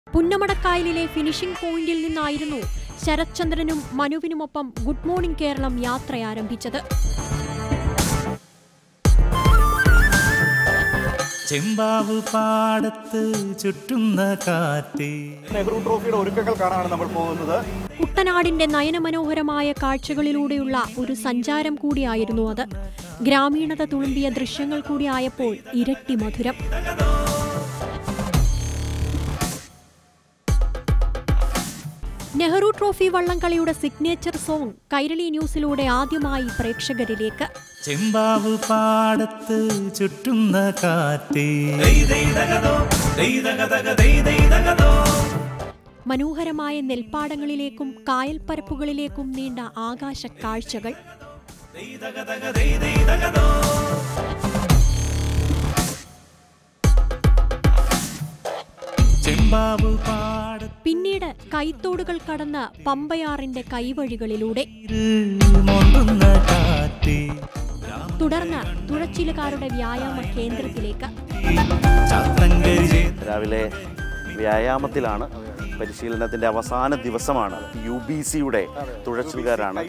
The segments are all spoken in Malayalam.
പുന്നമടക്കായലിലെ ഫിനിഷിംഗ് പോയിന്റിൽ നിന്നായിരുന്നു ശരത്ചന്ദ്രനും മനുവിനുമൊപ്പം ഗുഡ് മോർണിംഗ് കേരളം യാത്ര ആരംഭിച്ചത് ചെമ്പാവ് പാടത്ത് ചുറ്റുന്ന കാറ്റ് നെഹ്റു ട്രോഫിയുടെ ഒരുക്കങ്ങൾ കാണാനാണ് നമ്മൾ പോകുന്നത് കുട്ടനാടിന്റെ നയനമനോഹരമായ കാഴ്ചകളിലൂടെയുള്ള ഒരു സഞ്ചാരം കൂടിയായിരുന്നു അത് ഗ്രാമീണത തുളുമ്പിയ ദൃശ്യങ്ങൾ കൂടിയായപ്പോൾ ഇരട്ടി മധുരം നെഹ്റു ട്രോഫി വള്ളംകളിയുടെ സിഗ്നേച്ചർ സോങ് കൈരളി ന്യൂസിലൂടെ ആദ്യമായി പ്രേക്ഷകരിലേക്ക് ചെമ്പാവ് പാടത്ത് ചുറ്റുന്ന കാറ്റ് മനോഹരമായ നെൽപ്പാടങ്ങളിലേക്കും കായൽപ്പരപ്പുകളിലേക്കും നീണ്ട ആകാശ കാഴ്ചകൾ ചെമ്പാവ് പാടത്ത് പിന്നീട് കൈത്തോടുകൾ കടന്ന് പമ്പയാറിന്റെ കൈവഴികളിലൂടെ മൊണ്ടുന്ന കാറ്റ് തുടർന്ന് തുഴച്ചിലുകാരുടെ വ്യായാമ കേന്ദ്രത്തിലേക്ക് ചാത്രങ്കരി ചേ- രാവിലെ വ്യായാമത്തിലാണ് പരിശീലനത്തിൻ്റെ അവസാന ദിവസമാണ് യു ബി സിയുടെ തുഴച്ചിലുകാരാണ്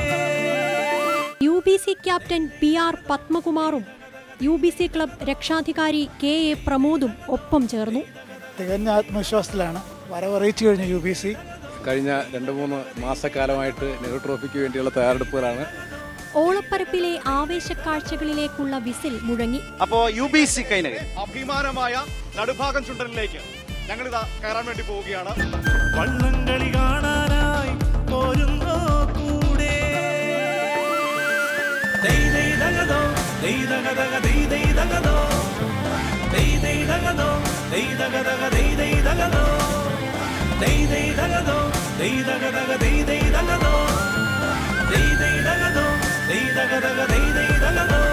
U B C captain P R പത്മകുമാറും യു ബി സി ക്ലബ് രക്ഷാധികാരി കെ എ പ്രമോദും ഒപ്പം ചേർന്നു തികഞ്ഞ ആത്മവിശ്വാസത്തിലാണ് വരവറിയിച്ചു കഴിഞ്ഞു യു ബി സി കഴിഞ്ഞ രണ്ട് മൂന്ന് മാസക്കാലമായിട്ട് നെഹ്റു ട്രോഫിക്ക് വേണ്ടിയുള്ള തയ്യാറെടുപ്പുകളാണ് ഓളപ്പരപ്പിലെ ആവേശക്കാഴ്ചകളിലേക്കുള്ള വിസിൽ മുഴങ്ങി അപ്പോ യു ബി സി കൈനക അഭിമാനമായ നടുഭാഗം ചുണ്ടനിലേക്ക് ഞങ്ങളിതാ കയറാൻ വേണ്ടി പോവുകയാണ് വള്ളംകളി കാണാനായി പോരുന്നോ കൂടെ ദൈ ദൈ ദഗദോ, ദൈ ദഗദഗ ദൈ ദൈ ദഗദോ. ദൈ ദൈ ദഗദോ, ദൈ ദഗദഗ ദൈ ദൈ ദഗദോ. ദൈ ദൈ ദഗദോ, ദൈ ദഗദഗ ദൈ ദൈ ദഗദോ. ദൈ ദൈ ദഗദോ, ദൈ ദഗദഗ ദൈ ദൈ ദഗദോ.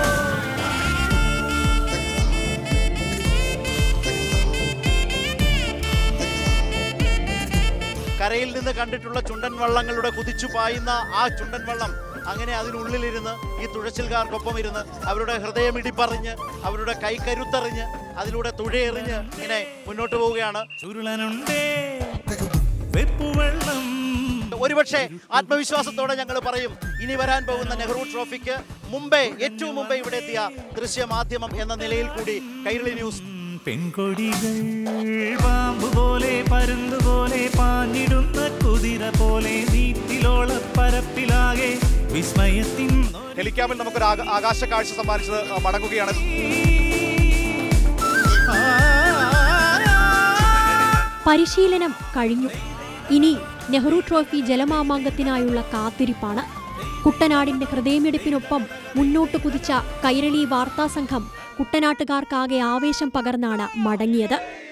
കരയിൽ നിന്ന് കണ്ടിട്ടുള്ള ചുണ്ടൻ വള്ളങ്ങളുടെ കുതിച്ചു പായുന്ന ആ ചുണ്ടൻ വള്ളം അങ്ങനെ അതിനുള്ളിലിരുന്ന് ഈ തുഴച്ചിൽക്കാർക്കൊപ്പം ഇരുന്ന് അവരുടെ ഹൃദയമിടിപ്പറിഞ്ഞ് അവരുടെ കൈക്കരുത്തറിഞ്ഞ് അതിലൂടെ തുഴയെറിഞ്ഞ് ഇങ്ങനെ മുന്നോട്ട് പോവുകയാണ് ചുരുളനുണ്ടേ വെപ്പുവെള്ളം ഒരുപക്ഷെ ആത്മവിശ്വാസത്തോടെ ഞങ്ങൾ പറയും ഇനി വരാൻ പോകുന്ന നെഹ്റു ട്രോഫിക്ക് മുമ്പേ ഏറ്റവും മുമ്പേ ഇവിടെ എത്തിയ ദൃശ്യമാധ്യമം എന്ന നിലയിൽ കൂടി കൈരളി ന്യൂസ് പെൺകൊടികൾ പാമ്പ് പോലെ പരുന്തുപോലെ പാഞ്ഞിടുന്ന കുതിര പോലെ നീറ്റിലോള പരപ്പിലാകെ വിസ്മയത്തിൻ ഹെലിക്യാമിൽ നമുക്കൊരു ആക- ആകാശ കാഴ്ച സമ്മാനിച്ചത് ആ, മടങ്ങുകയാണ് പരിശീലനം കഴിഞ്ഞു ഇനി നെഹ്റു ട്രോഫി ജലമാമാങ്കത്തിനായുള്ള കാത്തിരിപ്പാണ് കുട്ടനാടിന്റെ ഹൃദയമിടിപ്പിനൊപ്പം മുന്നോട്ട് കുതിച്ച കൈരളി വാർത്താസംഘം കുട്ടനാട്ടുകാർക്കാകെ ആവേശം പകർന്നാണ് മടങ്ങിയത്